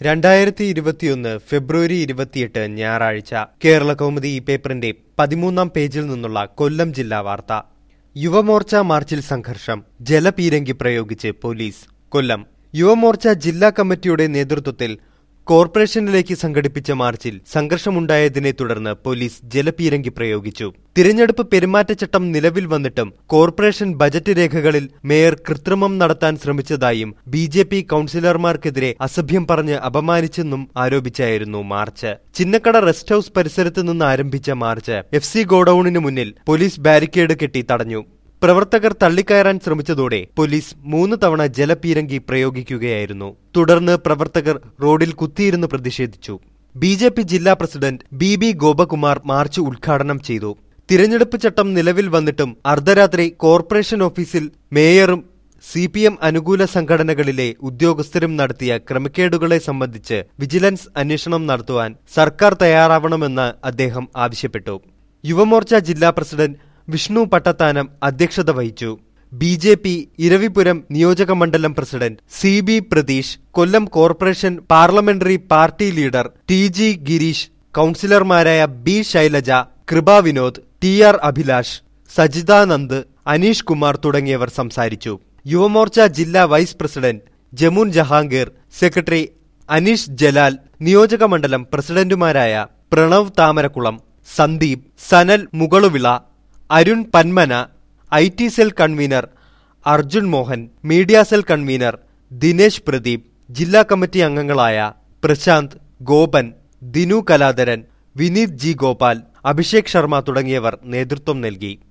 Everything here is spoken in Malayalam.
രണ്ടായിരത്തി ഇരുപത്തിയൊന്ന് ഫെബ്രുവരി ഇരുപത്തിയെട്ട് ഞായറാഴ്ച കേരള കൗമുദി ഈ പേപ്പറിന്റെ പതിമൂന്നാം പേജിൽ നിന്നുള്ള കൊല്ലം ജില്ലാ വാർത്ത യുവമോർച്ച മാർച്ചിൽ സംഘർഷം ജലപീരങ്കി പ്രയോഗിച്ച് പോലീസ് കൊല്ലം യുവമോർച്ച ജില്ലാ കമ്മിറ്റിയുടെ നേതൃത്വത്തിൽ കോർപ്പറേഷനിലേക്ക് സംഘടിപ്പിച്ച മാർച്ചിൽ സംഘർഷമുണ്ടായതിനെ തുടർന്ന് പോലീസ് ജലപീരങ്കി പ്രയോഗിച്ചു തിരഞ്ഞെടുപ്പ് പെരുമാറ്റച്ചട്ടം നിലവിൽ വന്നിട്ടും കോർപ്പറേഷൻ ബജറ്റ് രേഖകളിൽ മേയർ കൃത്രിമം നടത്താൻ ശ്രമിച്ചതായും ബി ജെ പി കൌൺസിലർമാർക്കെതിരെ അസഭ്യം പറഞ്ഞ് അപമാനിച്ചെന്നും ആരോപിച്ചായിരുന്നു മാർച്ച് ചിന്നക്കട റെസ്റ്റ് ഹൌസ് പരിസരത്ത് നിന്ന് ആരംഭിച്ച മാർച്ച് എഫ് സി ഗോഡൌണിന് മുന്നിൽ പോലീസ് ബാരിക്കേഡ് കെട്ടി തടഞ്ഞു പ്രവർത്തകർ തള്ളിക്കയറാൻ ശ്രമിച്ചതോടെ പോലീസ് മൂന്ന് തവണ ജലപീരങ്കി പ്രയോഗിക്കുകയായിരുന്നു തുടർന്ന് പ്രവർത്തകർ റോഡിൽ കുത്തിയിരുന്ന് പ്രതിഷേധിച്ചു ബി ജെ പി ജില്ലാ president B B Gopakumar march ഉദ്ഘാടനം ചെയ്തു തിരഞ്ഞെടുപ്പ് ചട്ടം നിലവിൽ വന്നിട്ടും അർദ്ധരാത്രി കോർപ്പറേഷൻ ഓഫീസിൽ മേയറും സി പി എം അനുകൂല സംഘടനകളിലെ ഉദ്യോഗസ്ഥരും നടത്തിയ ക്രമക്കേടുകളെ സംബന്ധിച്ച് വിജിലൻസ് അന്വേഷണം നടത്തുവാൻ സർക്കാർ തയ്യാറാവണമെന്ന് അദ്ദേഹം ആവശ്യപ്പെട്ടു യുവമോർച്ച ജില്ലാ പ്രസിഡന്റ് വിഷ്ണു പട്ടത്താനം അധ്യക്ഷത വഹിച്ചു ബി ജെ പി ഇരവിപുരം നിയോജക മണ്ഡലം president C B Pratheesh Kollam corporation parliamentary party leader T G Gireesh കൌൺസിലർമാരായ B Shailaja Kripa Vinod T R Abhilash Sajithanand Aneesh Kumar തുടങ്ങിയവർ സംസാരിച്ചു യുവമോർച്ച ജില്ലാ vice president Jamun Jahangir secretary Aneesh Jalal നിയോജക മണ്ഡലം പ്രസിഡന്റുമാരായ Pranav Thamarakulam Sandeep Sanal Mukaluvila Arun Panmana I T cell convener Arjun Mohan media cell convener Dinesh Pradeep ജില്ലാ കമ്മിറ്റി അംഗങ്ങളായ പ്രശാന്ത് ഗോപൻ ദിനു കലാധരൻ വിനീത് ജി ഗോപാൽ അഭിഷേക് ശർമ്മ തുടങ്ങിയവർ നേതൃത്വം നൽകി